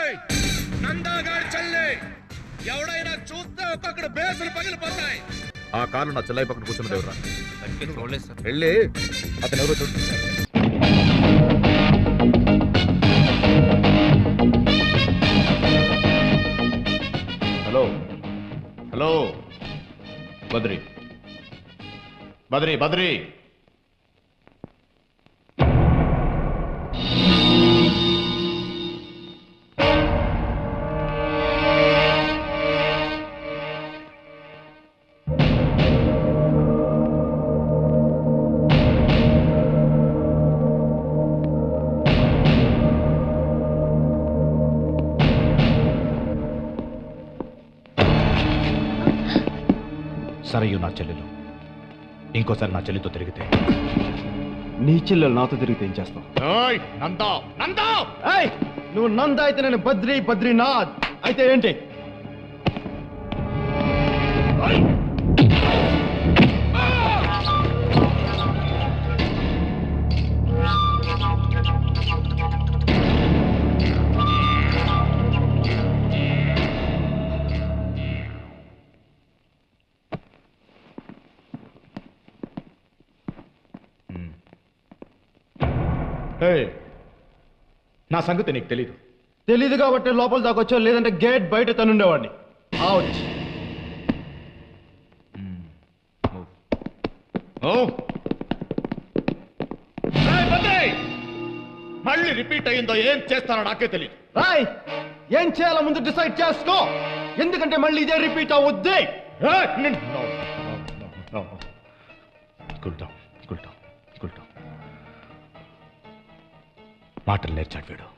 నందాగాడి చల్లే ఎవడైనా చూస్తే ఒక్కొక్కడు బేసులు పగిలిపోతాయి ఆ కారు నా చెల్లై పక్కన కూర్చున్నది ఎవరా సరిగ్గా చూడలేదు సార్ వెళ్ళి అతను ఎవరో చూడు హలో హలో బద్రి బద్రి బద్రి సరయు నా చెల్లెలు ఇంకోసారి నా చెల్లితో తిరిగితే నీ చెల్లెలు నాతో తిరిగితే ఏం చేస్తావు ఓయ్ నందా నందా ఏయ్ నువ్వు నంద అయితే నేను బద్రి బద్రీనాథ్ అయితే ఏంటి ఏయ్, నా సంగతి నీకు తెలీదు తెలీదు కాబట్టి లోపల దాకా వచ్చావు లేదంటే గేట్ బయట తనుండేవాడిని అవుట్ ఓ ఏయ్, బద్రి! మళ్ళీ రిపీట్ అయ్యిందో ఏం చేస్తానో నాకే తెలియదు రాయ్ ఏం చేయాలో ముందు డిసైడ్ చేసుకో ఎందుకంటే మళ్ళీ ఇదే రిపీట్ అవుద్ది ఏయ్, నిన్ను- No, no, no, no. Cool down, cool down, cool down. మాటలు నేర్చాడు వీడు